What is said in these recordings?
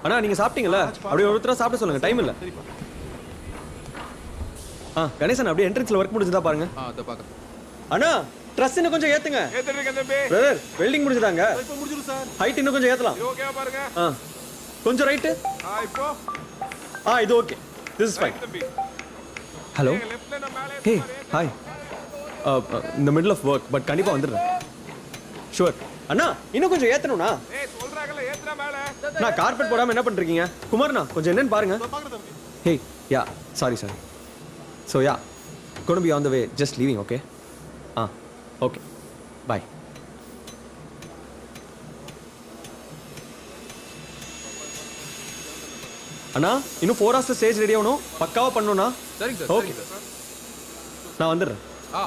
அண்ணா நீங்க சாப்பிட்டீங்களா அப்படியே ஒருத்தரா சாப்பிட சொல்லுங்க டைம் இல்ல ஆ கணேசன் அப்படியே என்ட்ரன்ஸ்ல ஒர்க் முடிஞ்சதா பாருங்க ஆ அதை பார்க்க அண்ணா ட்ரெஸ் இன்னும் கொஞ்சம் ஏத்துங்க பிரதர் வெல்டிங் முடிஞ்சதாங்க இப்போ முடிஞ்சிடும் சார் ஹைட் இன்னும் கொஞ்சம் ஏத்தலாம் ஓகேவா பாருங்க ஆ கொஞ்சம் ரைட்டு ஆ இப்போ ஆ இது ஓகே திஸ் இஸ் ஃபைன் தம்பி ஹலோ லெஃப்ட்ல நான் மேலே ஹே ஹாய் இந்த மிடில் ஆஃப் ஒர்க் பட் கண்டிப்பா வந்துடுறேன் ஷுவர் அண்ணா இன்னும் கொஞ்சம் ஏத்தணும்ண்ணா ஏய் சொல்றாங்கல்ல ஏத்துறா மேலே நான் கார்பெட் போடாம என்ன பண்றீங்க குமார்ண்ணா கொஞ்சம் என்னன்னு பாருங்க பாக்குற தம்பி hey ya sorry sorry so ya கொண்டு be on the way just leaving okay ah okay bye அண்ணா இன்னும் ஃபோர் ஹவர்ஸ் ஸ்டேஜ் ரெடி ஆகணும் பக்காவா பண்ணணும்ண்ணா சரிங்க சார் ஓகே சரிங்க சார் நான் வந்துடுறேன் ஆ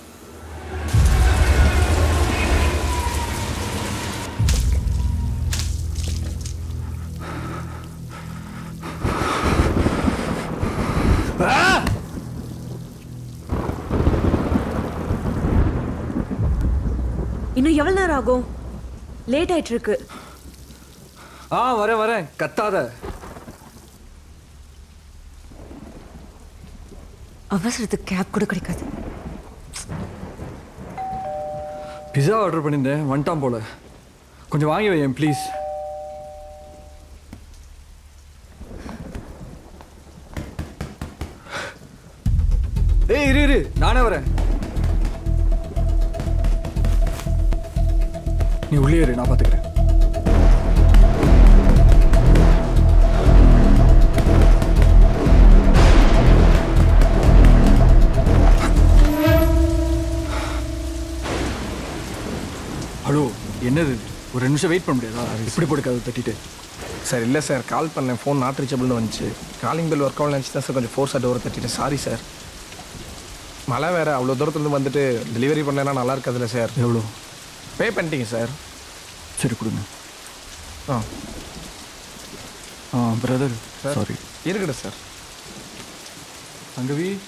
இன்னும் எவ்வளவு நேரம் ஆகும் லேட் ஆயிட்டு இருக்கு ஆ வரேன் வரேன் கத்தாத அவசரத்துக்கு கேப் கூட கிடைக்காது பிஸா ஆர்டர் பண்ணியிருந்தேன் வந்துட்டான் போல கொஞ்சம் வாங்கி வையேன் ப்ளீஸ் ஏய் இரு இரு நானே வரேன் நீ உள்ளே இரு நான் பார்த்துக்கிறேன் ஹலோ என்னது இது? ஒரு ரெண்டு நிமிஷம் வெயிட் பண்ண முடியாதா இப்படி போட்டுக்காது தட்டிட்டு சார் இல்லை சார் கால் பண்ணேன் ஃபோன் நாட் ரீச்சபிள்னு வந்துச்சு காலிங் பெல் ஒர்க் ஆகல நினச்சி தான் சார் கொஞ்சம் ஃபோர்ஸாக டோரை தட்டிட்டேன் சாரி சார் மழை வேறு அவ்வளோ தூரத்துலேருந்து வந்துட்டு டெலிவரி பண்ணலைன்னா நல்லா இருக்காதுல்ல சார் எவ்வளோ பே பண்ணிட்டீங்க சார் சரி கொடுங்க ஆ ஆ பிரதர் சாரி இருக்கட்டும் சார் சங்கவி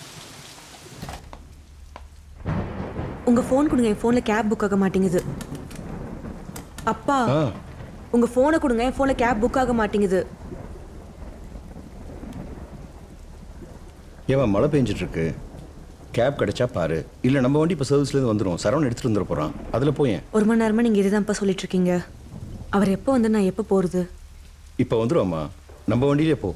உங்க ஃபோன் கொடுங்க என் ஃபோன்ல கேப் புக் ஆக மாட்டேங்குது அப்பா உங்க ஃபோனை கொடுங்க என் ஃபோன்ல கேப் புக் ஆக மாட்டேங்குது ஏன் மழை பெஞ்சிட்டு இருக்கு கேப் கிடைச்சா பாரு இல்லை நம்ம வண்டி இப்போ சர்வீஸ்லேருந்து வந்துடும் சரவணன் எடுத்துகிட்டு வந்துட போகிறான் அதில் போயேன் ஒரு மணி நேரமா நீங்க இதுதான்ப்பா சொல்லிட்டு இருக்கீங்க அவர் எப்போ வந்து நான் எப்போ போறது இப்போ வந்துடுவாம்மா நம்ம வண்டியிலே போ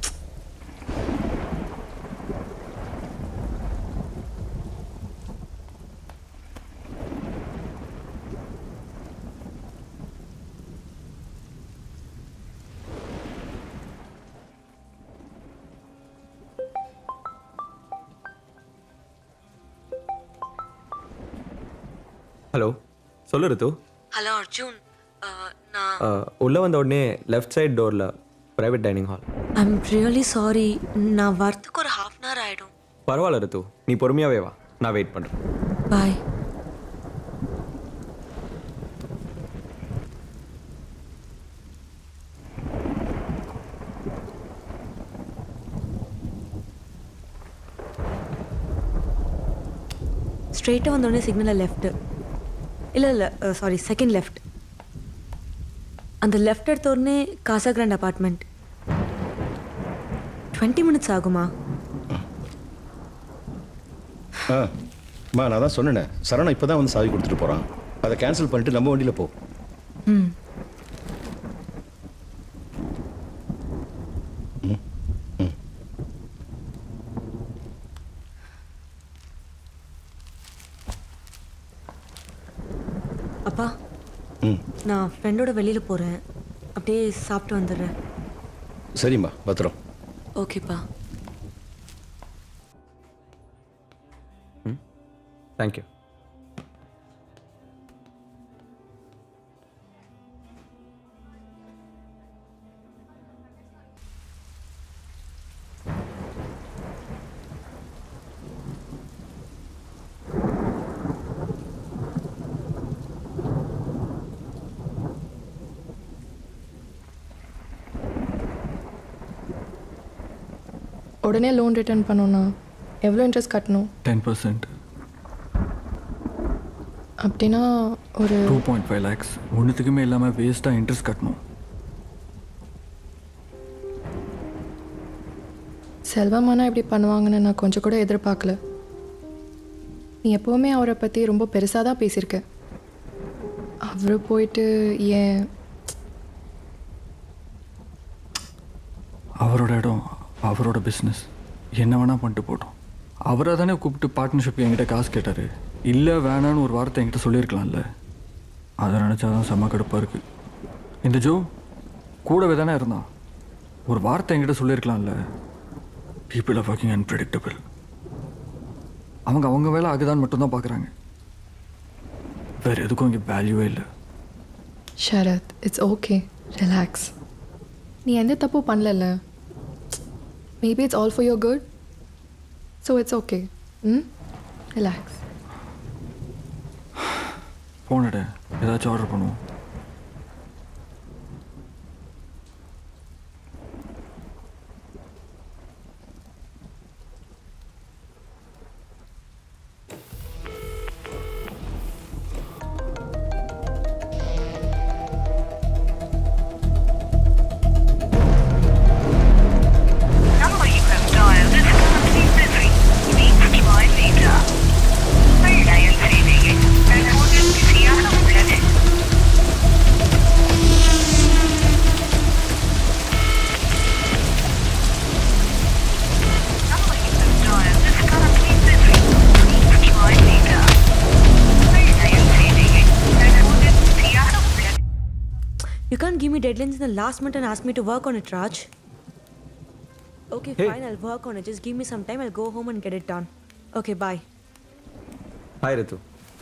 ஹலோ சொல்லு ரித்து ஹலோ அர்ஜுன் நான் அஹ், உள்ள வந்த உடனே லெஃப்ட் சைடு டோர்ல private dining hall I'm really sorry நான் வரத்துக்கு ஒரு ஹாஃப் அன் ஹவர் ஆயிடும் பரவாயில்ல ரித்து நீ பொறுமையாவே வா நான் வெயிட் பண்றேன் பாய் ஸ்ட்ரெயிட்டாக வந்தோடனே சிக்னலில் லெஃப்ட்டு இல்லை இல்லை சாரி செகண்ட் லெஃப்ட் அந்த லெஃப்ட் எடுத்த உடனே Casa Grand apartment twenty minutes ஆகுமா ஆ அம்மா நான் தான் சொன்னேனே சரவணன் இப்போ தான் வந்து சாவி கொடுத்துட்டு போகிறான் அதை கேன்சல் பண்ணிட்டு நம்ம வண்டியில் போ ம் அப்பா ம் நான் ஃப்ரெண்டோட வெளியில் போகிறேன் அப்படியே சாப்பிட்டு வந்துடுறேன் சரிம்மா பத்திரம் ஓகேப்பா தேங்க்யூ உடனே லோன் ரிட்டர்ன் பண்ணோன்னா எவ்வளோ இன்ட்ரெஸ்ட் கட்டணும் டென் பர்சன்ட் அப்படின்னா ஒரு டூ பாயிண்ட் ஃபைவ் லேக்ஸ் ஒன்றுத்துக்குமே இல்லாமல் வேஸ்ட்டாக இன்ட்ரெஸ்ட் கட்டணும் செல்வமானா இப்படி பண்ணுவாங்கன்னு நான் கொஞ்சம் கூட எதிர்பார்க்கல நீ எப்போவுமே அவரை பற்றி ரொம்ப பெருசாக தான் பேசியிருக்க அவர் போயிட்டு ஏன் அவரோட இடம் அவரோட பிஸ்னஸ் என்ன வேணால் பண்ணிட்டு போட்டோம் அவரை தானே கூப்பிட்டு பார்ட்னர்ஷிப் என்கிட்ட காசு கேட்டார் இல்லை வேணான்னு ஒரு வார்த்தை என்கிட்ட சொல்லியிருக்கலாம்ல அதை நினச்சாதான் செம்ம கடுப்பாக இருக்குது இந்த ஜோ கூடவே தானே இருந்தான் ஒரு வார்த்தை என்கிட்ட சொல்லியிருக்கலாம்ல பீப்புள் ஆர் ஒர்க்கிங் அன்பிரடிக்டபிள் அவங்க அவங்க வேலை அதுதான் மட்டும்தான் பார்க்குறாங்க வேறு எதுக்கும் இங்கே வேல்யூவே இல்லை ஷரத் இட்ஸ் ஓகே ரிலாக்ஸ் நீ எந்த தப்பும் பண்ணலல்ல maybe it's all for your good so it's okay ம் ரிலாக்ஸ் போனட ஏதாச்சும் ஆர்டர் பண்ணுவோம் number you have dialed is currently busy. Please try later. Dial செய்தியை தற்போது பிஸியாக உள்ளது number you have dialed is currently busy. Please try later. dial செய்தியை தற்போது பிஸியாக உள்ளது You can't give me deadlines in the last minute and ask me to work on it, Raj. Okay, Hey. fine, I'll work on it. Just give me some time. I'll go home and get it done. Okay, bye. Hi Rithu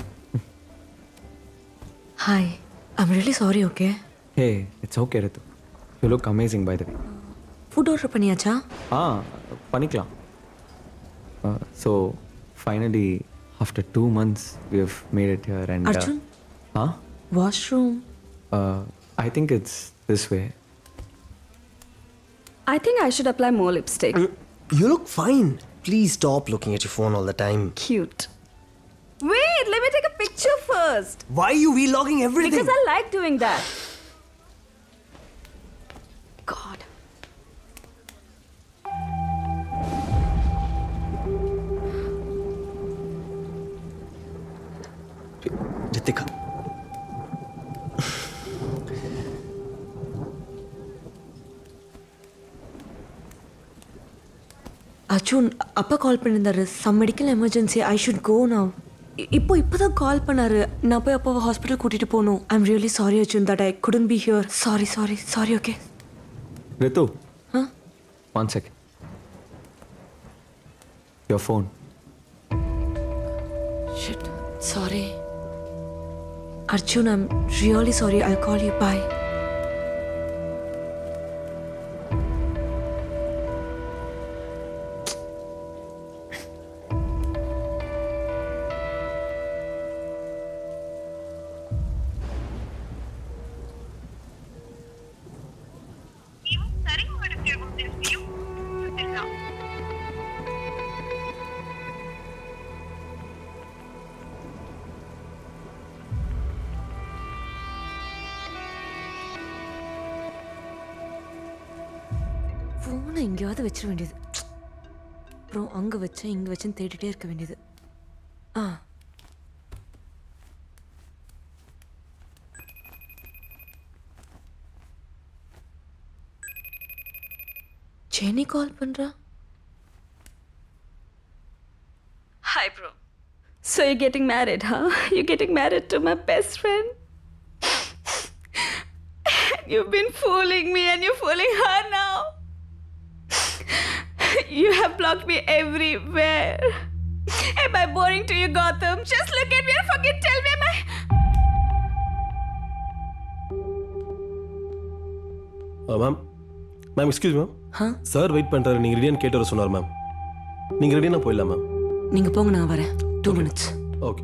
Hi. I'm really sorry, okay? Hey it's okay Rithu you look amazing by the way food order பண்ணியாச்சா ஆ பண்ணிக்கலாம் so finally after two months we have made it here and Arjun ஆ washroom I think it's this way I think I should apply more lipstick. You look fine. Please stop looking at your phone all the time. Cute. Wait, let me take a picture first. Why are you vlogging everything? Because I like doing that. God. Ritika. Arjun அப்பா call பண்ணியிருந்தாரு some medical emergency I should go now இப்போ இப்போ தான் கால் பண்ணாரு நான் போய் அப்பாவை hospital கூட்டிகிட்டு போகணும் I am really sorry Arjun that I couldn't be here sorry sorry sorry okay Rithu Huh? One second your phone shit sorry Arjun I'm really sorry I call you bye ನೀವು ಸರಿ ಮಾಡುತ್ತಿರುವ ಉದ್ದೇಶವು ಗೊತ್ತಿಲ್ಲ ஃபோனை எங்கேயாவது வச்சிட வேண்டியது அப்புறம் அங்கே வச்சேன் இங்கே வச்சேன்னு தேடிட்டே இருக்க வேண்டியது ஆ ஜெனி கால் பண்ணுறா Hi, bro. So you're getting married, huh? You're getting married to my best friend? You've been fooling me and you're fooling her now. You have blocked me everywhere. Am I boring to you, Gotham? Just look at me and fucking tell me am I. Ma'am ma'am excuse ma'am ஆ sir wait பண்ணுறாரு நீங்கள் ரெடியான்னு கேட்டு வர சொன்னார் ma'am நீங்கள் ரெடியான போயிடலாம் ma'am நீங்கள் போங்க நான் வரேன் two minutes okay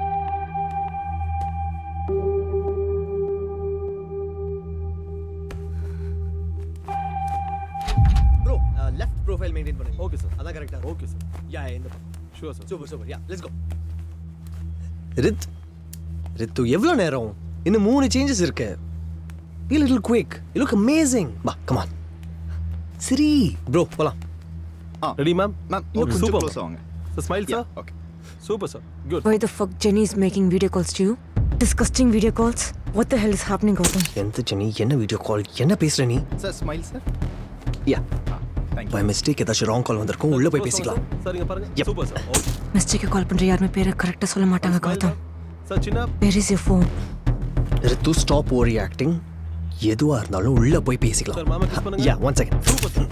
Bro, uh, left profile maintain பண்ணுங்க. ஓகே சார் அதான் கரெக்டா ஓகே சார் யா இந்த பக்கம் sure sir super super ya let's go Rith Rithu எவ்வளோ நேரம் இன்னும் மூணு சேஞ்சஸ் இருக்கு be a little quick you look amazing வா come on சரி ப்ரோ போலாம் ரெடி மேம் மேம் இன்னும் கொஞ்சம் சூப்பர் க்ளோஸ் ஆகுங்க smile sir okay super sir good Why the fuck Jenny is making video calls to you? Disgusting video calls? What the hell is happening, Gautam? எந்த Jenny என்ன video call என்ன பேசுற நீ sir smile sir ya by mistake ஏதாச்சும் wrong call வந்திருக்கும் உள்ள போய் பேசிக்கலாம் சரிங்க பாருங்க சூப்பர் சார் ஓகே மிஸ்டேக்கு கால் பண்ற யாருமே பேரை கரெக்டாக சொல்ல மாட்டாங்க கௌதம் சார் சின்ன where is your phone Rithu stop over acting எதுவா இருந்தாலும் உள்ள போய் சார் பேசிக்கலாம் மாமா கிஸ் பண்ணுங்க ya one second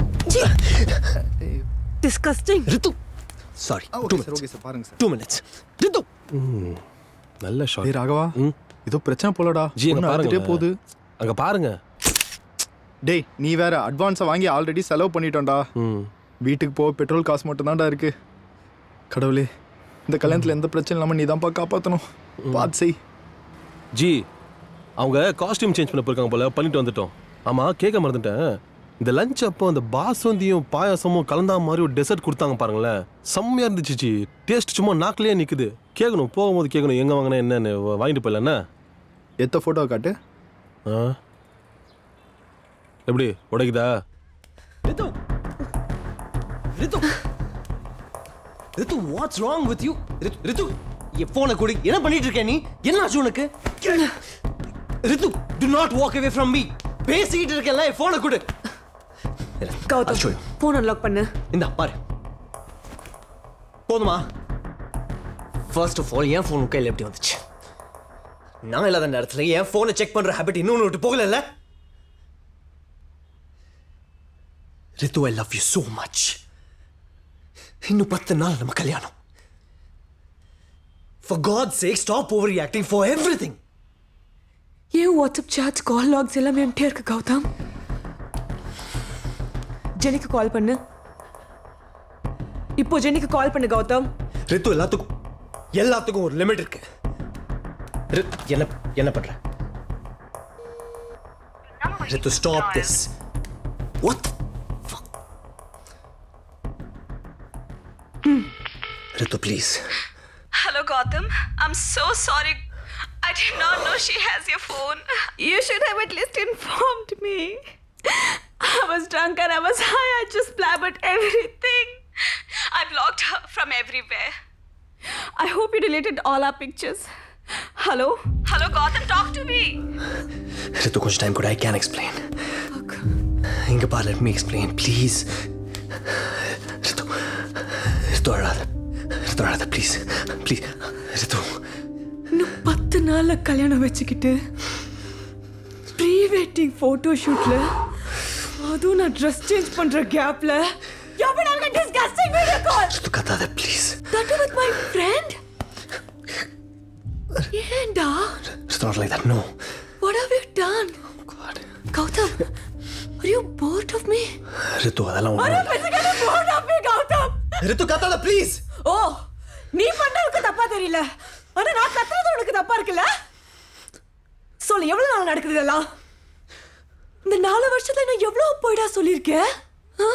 disgusting Rithu sorry too okay sir minutes okay sir பாருங்க சார் டூ மினிட்ஸ் ரித்து நல்ல ஷாட் டேய் ராகவா ம். ஏதோ பிரச்சனை போலடா ஜி அங்க ஒண்ணு பாருங்க அழுதுட்டே போகுது அங்க பாருங்க டேய் நீ வேற அட்வான்ஸை வாங்கி ஆல்ரெடி செலவு பண்ணிட்டோம்டா ம் வீட்டுக்கு போக பெட்ரோல் காசு மட்டும் தான்டா இருக்கு கடவுளே இந்த கல்யாணத்தில் எந்த பிரச்சனை இல்லாமல் நீ தான்ப்பா காப்பாற்றணும் பார்த்து செய் ஜி அவங்க காஸ்டியூம் சேஞ்ச் பண்ண போயிருக்காங்க போல பண்ணிட்டு வந்துட்டோம் ஆமா கேட்க மறந்துட்டேன் இந்த லஞ்ச் அப்போ அந்த பாசந்தியும் பாயாசமும் கலந்தா மாதிரி ஒரு டெசர்ட் கொடுத்தாங்க பாருங்களேன் செம்மையா இருந்துச்சு ஜி டேஸ்ட் சும்மா நாக்கிலேயே நிக்குது கேட்கணும் போகும்போது கேட்கணும் எங்க வாங்கினா என்னன்னு வா- வாங்கிட்டு போயிடல என்ன எத்த ஃபோட்டோ காட்டு ஆ எப்படி உடைக்குதா Rithu Rithu Rithu what's wrong with you Rithu என் ஃபோனை கொடு என்ன பண்ணிட்டு இருக்க நீ என்ன ஆச்சு உனக்கு Rithu do not walk away from me பேசிக்கிட்டு இருக்கேன்ல என் ஃபோனை கொடு Gautham I'll show you. Phone unlock பண்ணு இந்தா பாரு போதுமா ஃபர்ஸ்ட் ஆஃப் ஆல் என் ஃபோன் கையில் எப்படி வந்துச்சு நான் இல்லாத நேரத்தில் என் ஃபோனை செக் பண்ற ஹேபிட் இன்னொன்று விட்டு போகல Rithu I love you so much இன்னும் பத்து நாள் நம்ம கல்யாணம் For God's sake, stop overreacting for everything. ஏன் வாட்ஸ்அப் சாட்ஸ் கால் லாக்ஸ் எல்லாமே எம்டியா இருக்கு கௌதம் ஜெனிக்கு கால் பண்ணு இப்போ ஜெனிக்கு கால் பண்ணு கௌதம் ரித்து எல்லாத்துக்கும் எல்லாத்துக்கும் ஒரு லிமிட் இருக்கு ரித், என்ன என்ன பண்ற Rithu stop this what Rithu please Hello, Gotham. I'm so sorry. I did not know she has your phone. You should have at least informed me. I was drunk and I was high. I just blabbered everything. I blocked her from everywhere. I hope you deleted all our pictures. Hello? Hello, Gotham, talk to me. Rithu கொஞ்சம் time கூட I can explain இங்க பாரு let me explain please Rithu Rithu அழாத ரித்து அழாத please please ரித்து இன்னும் பத்து நாள்ல கல்யாணம் வச்சுக்கிட்டு ப்ரீ வெட்டிங் ஃபோட்டோ ஷூட்ல அதுவும் நான் ட்ரெஸ் சேஞ்ச் பண்ற கேப்ல You've been having a disgusting video call. Rithu கத்தாத please That too with my friend. ஏண்டா It's not like that, no. What have you done? Gautam, are you bored of me? ரித்து அதெல்லாம் Are you ஒன்றும் physically bored of me, Gautam? ரித்து கத்தாத please ஓ நீ பண்ணதுக்கு தப்பா தெரியல ஆனா நான் கத்துறது உனக்கு தப்பா இருக்குல்ல சொல்லு எவ்வளவு நாள் நடக்குது இதெல்லாம் இந்த நாலு வருஷத்துல நான் எவ்வளவு போயிடா சொல்லியிருக்கேன் ஆ?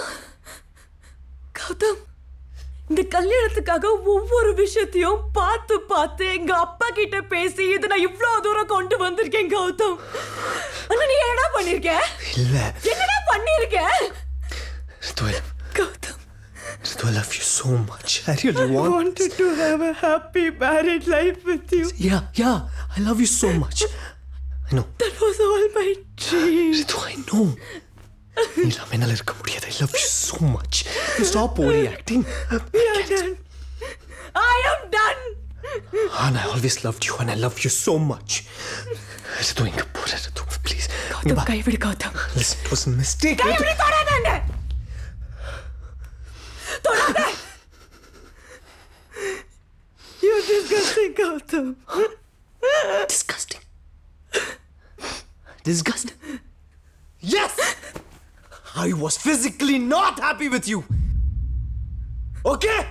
கௌதம் இந்த கல்யாணத்துக்காக ஒவ்வொரு விஷயத்தையும் பார்த்து பார்த்து எங்க அப்பா கிட்ட பேசி இது நான் இவ்வளவு தூரம் கொண்டு வந்திருக்கேன் கௌதம் ஆனா நீ என்னடா பண்ணிருக்க இல்ல என்னடா பண்ணிருக்க Rithu Gautham Rithu I love you so much I really want wanted to have a happy married life with you Yeah, yeah, I love you so much. I know. That was all my dream. Rithu I know. நீ இல்லாம என்னால இருக்க முடியாது I love you so much. You stop overreacting. We are done. I am done. And I always loved you and I love you so much. Rithu இங்க போற Rithu please Gautham கைவிடு Gautham Listen, it was a mistake. கைவிடு தொடாதே தொடாதே You're disgusting, Gautam. Disgusting. Disgusting. Yes! I was physically not happy with you. Okay?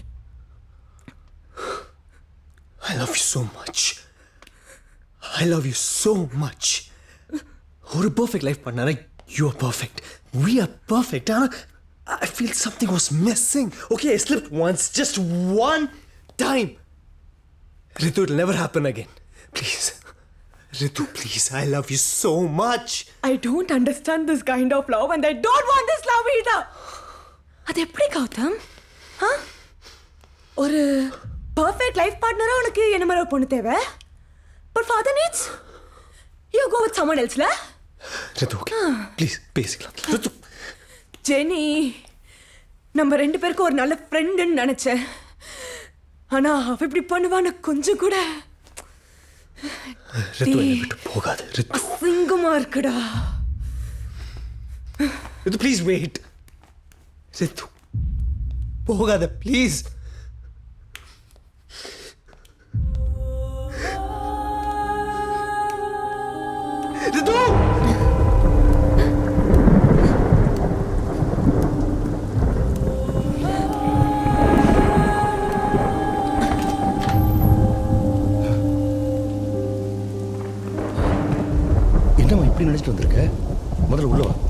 I love you so much. I love you so much. ஒரு perfect life partner. You are perfect. We are perfect. ஆனா, I feel something was missing. Okay, I slipped once, just one time. Ritu, it'll never happen again. Please. Ritu, please. I love you so much. I don't understand this kind of love and I don't want this love either. அது எப்படி கௌதம் ஆ ஒரு perfect life பார்ட்னரா உனக்கு என்ன மாதிரி ஒரு பொண்ணு தேவை but father needs you go with someone எல்ஸ்ல ரித்து ஓகே ப்ளீஸ் பேசிக்கலாம் ரித்து ஜெனி நம்ம ரெண்டு பேருக்கும் ஒரு நல்ல ஃப்ரெண்டுன்னு நினைச்சேன் ஆனா அவ இப்படி பண்ணுவான்னு கொஞ்சம் கூட ரித்து என்னை விட்டு போகாது ரித்து அசிங்கமா இருக்குடா ரித்து ப்ளீஸ் வெயிட் ரித்து போகாத ப்ளீஸ் ரித்து என்னம்மா இப்படி நினைச்சிட்டு வந்திருக்க முதல்ல உள்ள வா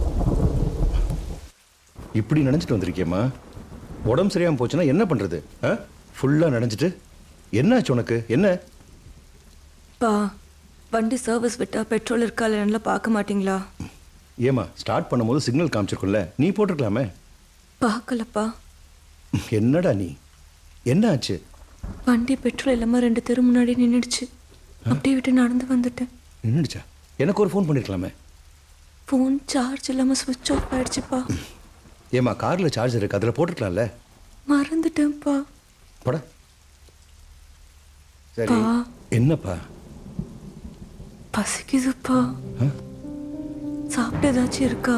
இப்படி நினைச்சிட்டு வந்திருக்கியம்மா உடம்பு சரியாம போச்சுன்னா என்ன பண்றது ஆ ஃபுல்லா நினைச்சிட்டு என்னாச்சு உனக்கு என்ன பா வண்டி சர்வீஸ் விட்டா பெட்ரோல் இருக்கா இல்லைன்னு பார்க்க மாட்டீங்களா ஏமா ஸ்டார்ட் பண்ணும்போது சிக்னல் காமிச்சிருக்கும்ல நீ போட்டிருக்கலாமே பார்க்கலப்பா என்னடா நீ என்ன ஆச்சு வண்டி பெட்ரோல் இல்லாம ரெண்டு தெரு முன்னாடி நின்றுடுச்சு அப்படியே விட்டு நடந்து வந்துட்டேன் நின்றுச்சா எனக்கு ஒரு ஃபோன் பண்ணிருக்கலாமே ஃபோன் சார்ஜ் இல்லாம சுவிட்ச் ஆஃப் ஆயிடுச்சுப்பா ஏமா கார்ல சார்ஜர் இருக்கு அதில் போட்டிருக்கலாம்ல மறந்துட்டேன்ப்பா போட சரி பா. என்னப்பா பசிக்குதுப்பா ஆ? சாப்பிட்டு ஏதாச்சும் இருக்கா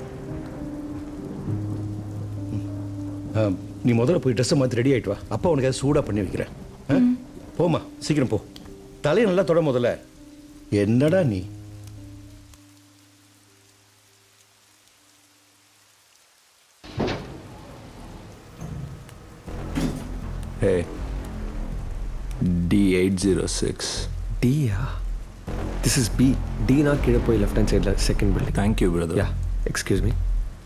ஆ, நீ முதல்ல போய் ட்ரெஸ்ஸை மாற்றி ரெடி ஆயிட்டு வா அப்பா உனக்கு ஏதாவது சூடாக பண்ணி வைக்கிறேன் ஆ? போம்மா சீக்கிரம் போ தலையை நல்லா தொட முதல்ல என்னடா நீ Hey, D806. டியா திஸ் இஸ் பி டினா கீழே போய் லெஃப்ட் ஹேண்ட் சைடில் second building Thank you, brother. Ya excuse me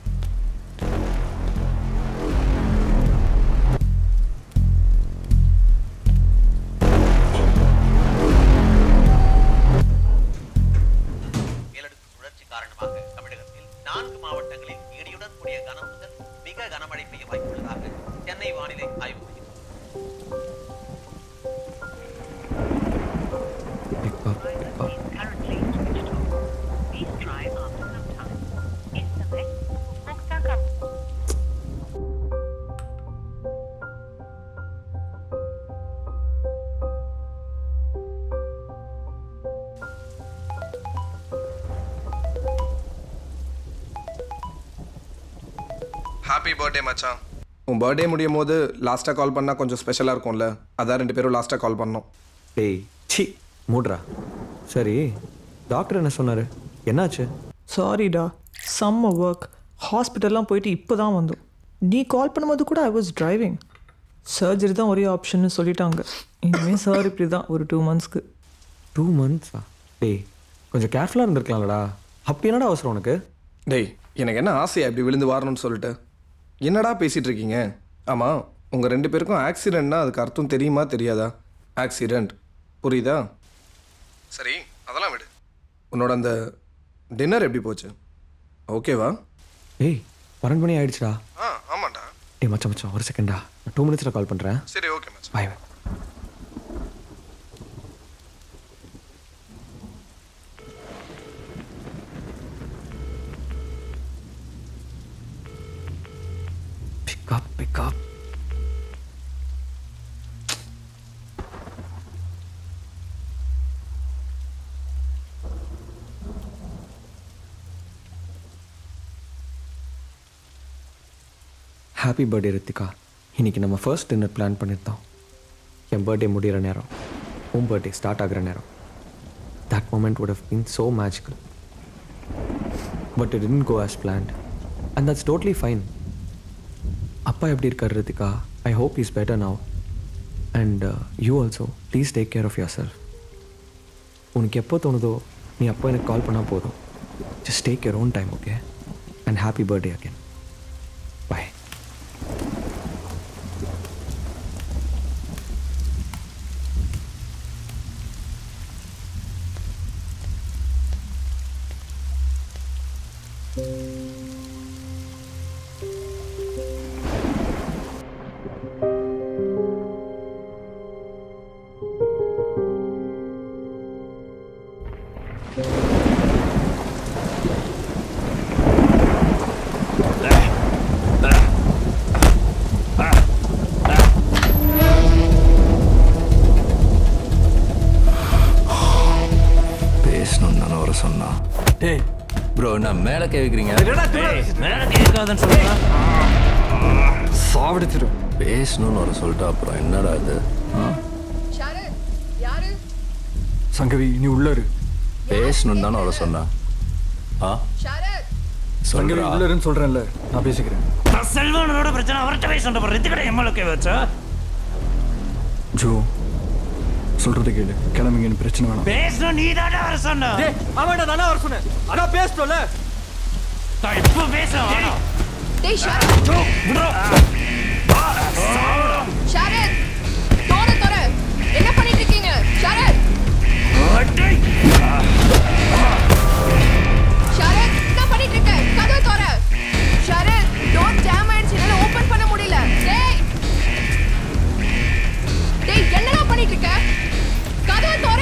மேலடுக்கு சுழற்சி காரணமாக தமிழகத்தில் நான்கு மாவட்டங்களில் இடியுடன் கூடிய கனம் முதல் மிக கனமழை பெய்ய வாய்ப்புள்ளதாக சென்னை வானிலை ஆய்வு மையம் currently switched off. Please try after some time. SMS उपभोक्ता का ஹாப்பி பர்த்டே மச்சான் உன் பர்த்டே முடியும் போது லாஸ்ட்டாக கால் பண்ணால் கொஞ்சம் ஸ்பெஷலாக இருக்கும்ல அதான் ரெண்டு பேரும் லாஸ்ட்டாக கால் பண்ணோம் டேய் சி மூட்ரா சரி டாக்டர் என்ன சொன்னார் என்னாச்சு சாரிடா செம்ம ஒர்க் ஹாஸ்பிட்டல்லாம் போயிட்டு இப்போ தான் வந்தோம் நீ கால் பண்ணும்போது கூட ஐ வாஸ் டிரைவிங் சர்ஜரி தான் ஒரே ஆப்ஷன்னு சொல்லிட்டாங்க இனிமேல் சார் இப்படி தான் ஒரு டூ மந்த்ஸ்க்கு டூ மந்த்ஸா டேய் கொஞ்சம் கேர்ஃபுல்லாக இருந்திருக்கலாம்லடா அப்படி என்னடா அவசரம் உனக்கு டேய் எனக்கு என்ன ஆசையா இப்படி விழுந்து வரணும்னு சொல்லிட்டு என்னடா பேசிகிட்டு இருக்கீங்க ஆமாம் உங்கள் ரெண்டு பேருக்கும் ஆக்சிடெண்ட்னா அதுக்கு அர்த்தம் தெரியுமா தெரியாதா ஆக்சிடெண்ட் புரியுதா சரி அதெல்லாம் விடு உன்னோட அந்த டின்னர் எப்படி போச்சு ஓகேவா ஏய் பன்னெண்டு மணி ஆயிடுச்சுடா ஆ ஆமாண்டா டேய் மச்சான் மச்சான் ஒரு செகண்டா நான் டூ மினிட்ஸில் கால் பண்ணுறேன் சரி ஓகே மச்சான் bye bye Pick up, pick up. Happy birthday Rithika இன்னைக்கு நம்ம ஃபர்ஸ்ட் டின்னர் பிளான் பண்ணியிருந்தோம் என் பர்த்டே முடிகிற நேரம் உன் பர்த்டே ஸ்டார்ட் ஆகிற நேரம் that moment would have been so magical but it didn't go as planned and that's totally fine அப்பா எப்படி இருக்கார் Rithika I hope is better now and you also please take care of yourself உனக்கு எப்போ தோணுதோ நீ அப்போ எனக்கு call பண்ணால் போதும் just take your own time okay and happy birthday again bye பேசணும்னு தானே வர சொன்னா டேய் ப்ரோ நான் மேலே கேட்குறீங்க மேலே கேட்காதன்னு சொல்லுங்க சாவடிச்சிடும் பேசணும்னு வர சொல்லிட்டு அப்புறம் என்னடா இது ஷரத் யாரு சங்கவி நீ உள்ள இரு பேசணும்னு தானே வர சொன்னா ஆ ஷரத் சங்கவி சொல்றா உள்ள இருன்னு சொல்றேன்ல நான் பேசிக்கிறேன் செல்வனோட பிரச்சனை அவர்கிட்ட போய் சண்டை போடுற இதுக்கட எம்எல்ஏ வச்சா ஜோ சொல்றது கேளு கிளம்பிங்கன்னு பிரச்சனை வேணாம் பேசணும் நீ தானே வர சொன்ன அவன்டா தானே வர சொன்னேன் அதான் பேசிட்டோம்ல இப்போ பேச வேணாம் டேய் ஷரத் ஷரத் தோற தோற என்ன பண்ணிட்டு இருக்கீங்க ஷரத் ஷரத் என்ன பண்ணிட்டு இருக்க கதவை தோற ஷரத் டோர் ஜாம் ஆயிடுச்சு என்னால ஓபன் பண்ண முடியல டேய் டேய் என்னடா பண்ணிட்டு இருக்க கதவை தோற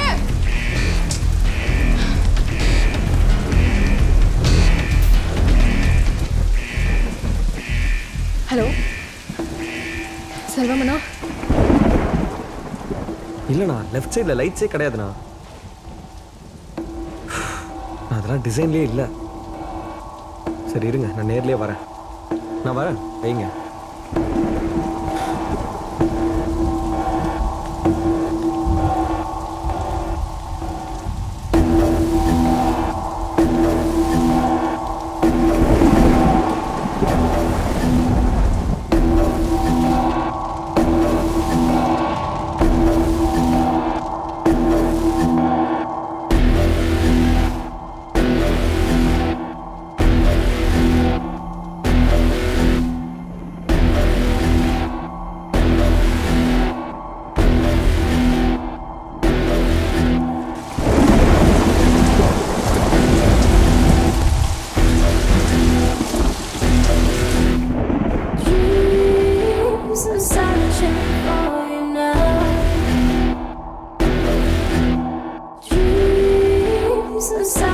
ஹலோ செல்வமண்ணா இல்லைண்ணா லெஃப்ட் சைடில் லைட்ஸே கிடையாதுண்ணா நான் அதெல்லாம் டிசைன்லேயே இல்லை சரி இருங்க நான் நேர்லயே வரேன் நான் வரேன் வைங்க Dreams are searching for you now. Dreams are